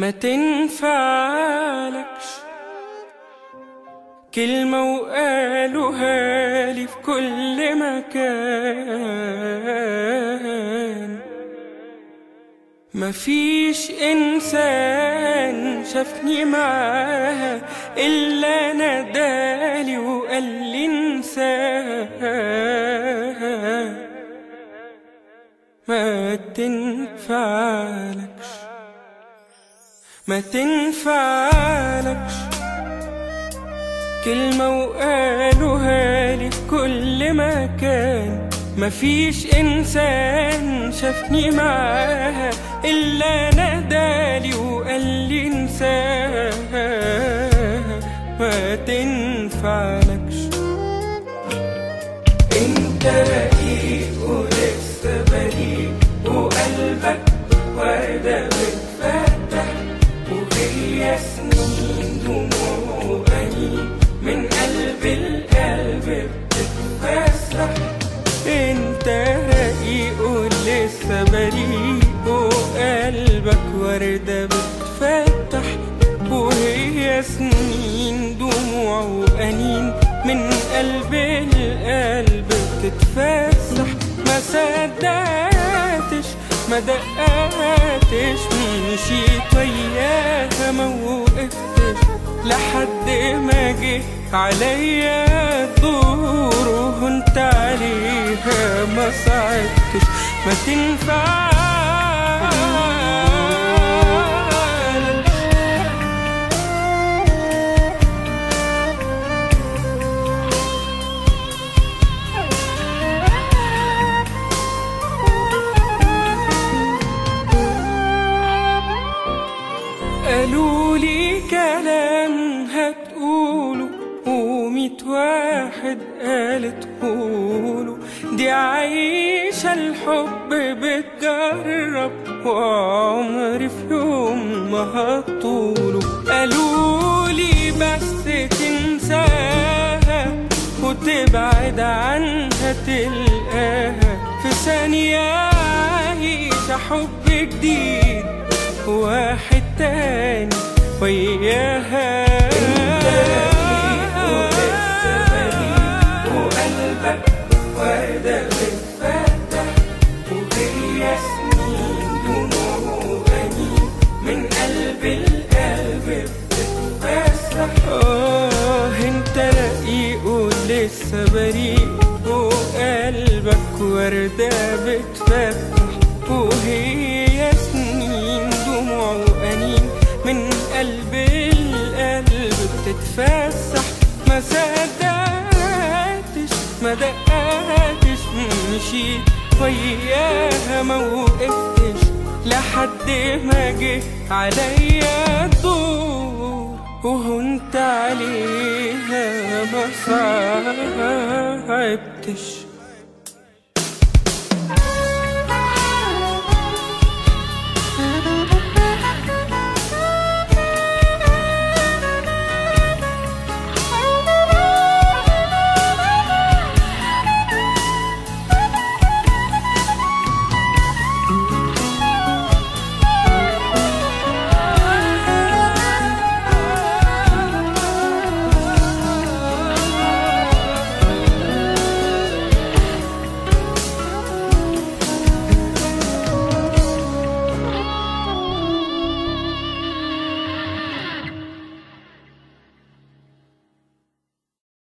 ما تنفعلكش كلمة وقالوها لي في كل مكان مفيش إنسان شافني معاها إلا نادالي وقال لي انساها ما تنفعلكش ما تنفعلكش كلمة وقالوها لي في كل مكان مفيش إنسان شافني معاها إلا نادالي وقال لي انساها ما تنفعلكش انت رقيق ولسه بريء وقلبك وردة بتفتح وهي سنين دموع وأنين من قلب القلب بتتفسح انت رقيق ولسه بريء وقلبك وردة بتفتح وهي سنين دموع وأنين من قلب القلب بتتفسح ما صدقتش ما دققتش مشيت وياها ما وقفتش لحد ما جه عليا الدور وهنت عليها ما صعدتش ما تنفعش قالوا لي كلام هتقوله وميت واحد قالت قوله دي عايشة الحب بتجرب وعمري في يوم ما هطوله قالوا لي بس تنساها وتبعد عنها تلقاها في ثانية عايشة حب جديد واحد تاني وياها وقلبك وردة بتفتح وهي سنين دموع وأنين من قلب القلب بتتفسح اه انت رقيق ولسه بريء وقلبك وردة بتفتح وهي سنين دموع وأنين من قلب القلب بتتفسح ما صدقتش ما دققتش مشيت وياها ما وقفتش لحد ما جه عليا الدور وهنت عليها ما صعبتش